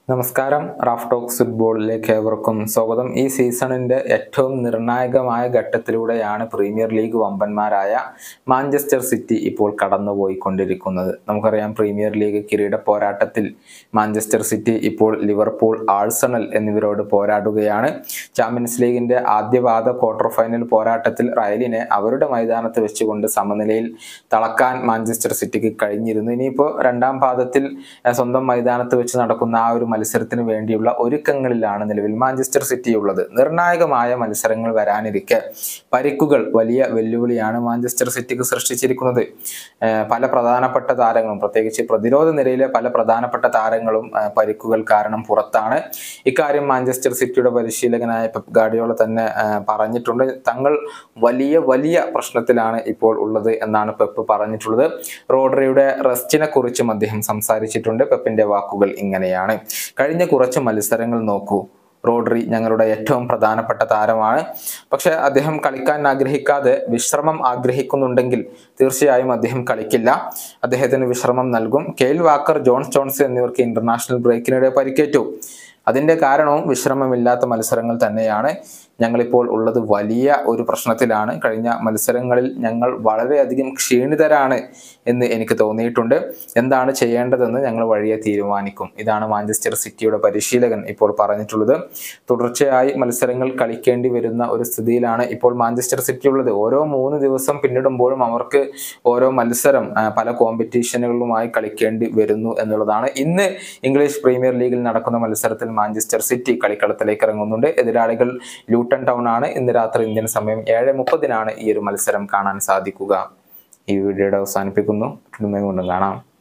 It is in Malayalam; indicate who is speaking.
Speaker 1: നമസ്കാരം റാഫ് ടോക്സ് ഫുട്ബോളിലേക്ക് ഏവർക്കും സ്വാഗതം ഈ സീസണിന്റെ ഏറ്റവും നിർണായകമായ ഘട്ടത്തിലൂടെയാണ് പ്രീമിയർ ലീഗ് വമ്പന്മാരായ മാഞ്ചസ്റ്റർ സിറ്റി ഇപ്പോൾ കടന്നുപോയിക്കൊണ്ടിരിക്കുന്നത് നമുക്കറിയാം പ്രീമിയർ ലീഗ് കിരീട പോരാട്ടത്തിൽ മാഞ്ചസ്റ്റർ സിറ്റി ഇപ്പോൾ ലിവർപൂൾ ആഴ്സണൽ എന്നിവരോട് പോരാടുകയാണ് ചാമ്പ്യൻസ് ലീഗിന്റെ ആദ്യപാദ ക്വാർട്ടർ ഫൈനൽ പോരാട്ടത്തിൽ റയലിനെ അവരുടെ മൈതാനത്ത് വെച്ചുകൊണ്ട് സമനിലയിൽ തളക്കാൻ മാഞ്ചസ്റ്റർ സിറ്റിക്ക് കഴിഞ്ഞിരുന്നു ഇനിയിപ്പോൾ രണ്ടാം പാദത്തിൽ ഏഹ്, സ്വന്തം മൈതാനത്ത് വെച്ച് നടക്കുന്ന ആ ഒരു മത്സരത്തിന് വേണ്ടിയുള്ള ഒരുക്കങ്ങളിലാണ് നിലവിൽ മാഞ്ചസ്റ്റർ സിറ്റി ഉള്ളത് നിർണായകമായ മത്സരങ്ങൾ വരാനിരിക്കെ പരിക്കുകൾ വലിയ വെല്ലുവിളിയാണ് മാഞ്ചസ്റ്റർ സിറ്റിക്ക് സൃഷ്ടിച്ചിരിക്കുന്നത് ഏഹ്, പല പ്രധാനപ്പെട്ട താരങ്ങളും പ്രത്യേകിച്ച് പ്രതിരോധ നിരയിലെ പല പ്രധാനപ്പെട്ട താരങ്ങളും ഏഹ്, പരിക്കുകൾ കാരണം പുറത്താണ് ഇക്കാര്യം മാഞ്ചസ്റ്റർ സിറ്റിയുടെ പരിശീലകനായ പെപ് ഗാർഡിയോള തന്നെ ഏഹ്, പറഞ്ഞിട്ടുണ്ട് തങ്ങൾ വലിയ വലിയ പ്രശ്നത്തിലാണ് ഇപ്പോൾ ഉള്ളത് എന്നാണ് പെപ്പ് പറഞ്ഞിട്ടുള്ളത് റോഡറിയുടെ റെസ്റ്റിനെ കുറിച്ചും അദ്ദേഹം സംസാരിച്ചിട്ടുണ്ട് പെപ്പിന്റെ വാക്കുകൾ ഇങ്ങനെയാണ് കഴിഞ്ഞ കുറച്ച് മത്സരങ്ങൾ നോക്കൂ റോഡ്രി ഞങ്ങളുടെ ഏറ്റവും പ്രധാനപ്പെട്ട താരമാണ് പക്ഷെ അദ്ദേഹം കളിക്കാൻ ആഗ്രഹിക്കാതെ വിശ്രമം ആഗ്രഹിക്കുന്നുണ്ടെങ്കിൽ തീർച്ചയായും അദ്ദേഹം കളിക്കില്ല അദ്ദേഹത്തിന് വിശ്രമം നൽകും കെയിൽ വാക്കർ ജോൺ സ്റ്റോൺസ് എന്നിവർക്ക് ഇന്റർനാഷണൽ ബ്രേക്കിനിടെ പരിക്കേറ്റു അതിന്റെ കാരണവും വിശ്രമമില്ലാത്ത മത്സരങ്ങൾ തന്നെയാണ് ഞങ്ങളിപ്പോൾ ഉള്ളത് വലിയ ഒരു പ്രശ്നത്തിലാണ് കഴിഞ്ഞ മത്സരങ്ങളിൽ ഞങ്ങൾ വളരെയധികം ക്ഷീണിതരാണ് എന്ന് എനിക്ക് തോന്നിയിട്ടുണ്ട് എന്താണ് ചെയ്യേണ്ടതെന്ന് ഞങ്ങൾ വഴിയെ തീരുമാനിക്കും ഇതാണ് മാഞ്ചസ്റ്റർ സിറ്റിയുടെ പരിശീലകൻ ഇപ്പോൾ പറഞ്ഞിട്ടുള്ളത് തുടർച്ചയായി മത്സരങ്ങൾ കളിക്കേണ്ടി വരുന്ന ഒരു സ്ഥിതിയിലാണ് ഇപ്പോൾ മാഞ്ചസ്റ്റർ സിറ്റി ഉള്ളത് ഓരോ മൂന്ന് ദിവസം പിന്നിടുമ്പോഴും അവർക്ക് ഓരോ മത്സരം ആ, പല കോമ്പറ്റീഷനുകളുമായി കളിക്കേണ്ടി വരുന്നു എന്നുള്ളതാണ് ഇന്ന് ഇംഗ്ലീഷ് പ്രീമിയർ ലീഗിൽ നടക്കുന്ന മത്സരത്തിൽ മാഞ്ചസ്റ്റർ സിറ്റി കളിക്കളത്തിലേക്ക് ഇറങ്ങുന്നുണ്ട് എതിരാളികൾ ലൂട്ടൺ ടൗൺ ആണ് ഇന്ന് രാത്രി ഇന്ത്യൻ സമയം ഏഴ് മുപ്പതിനാണ് ഈ ഒരു മത്സരം കാണാൻ സാധിക്കുക ഈ വീഡിയോയുടെ അവസാനിപ്പിക്കുന്നു വീണ്ടും കാണാം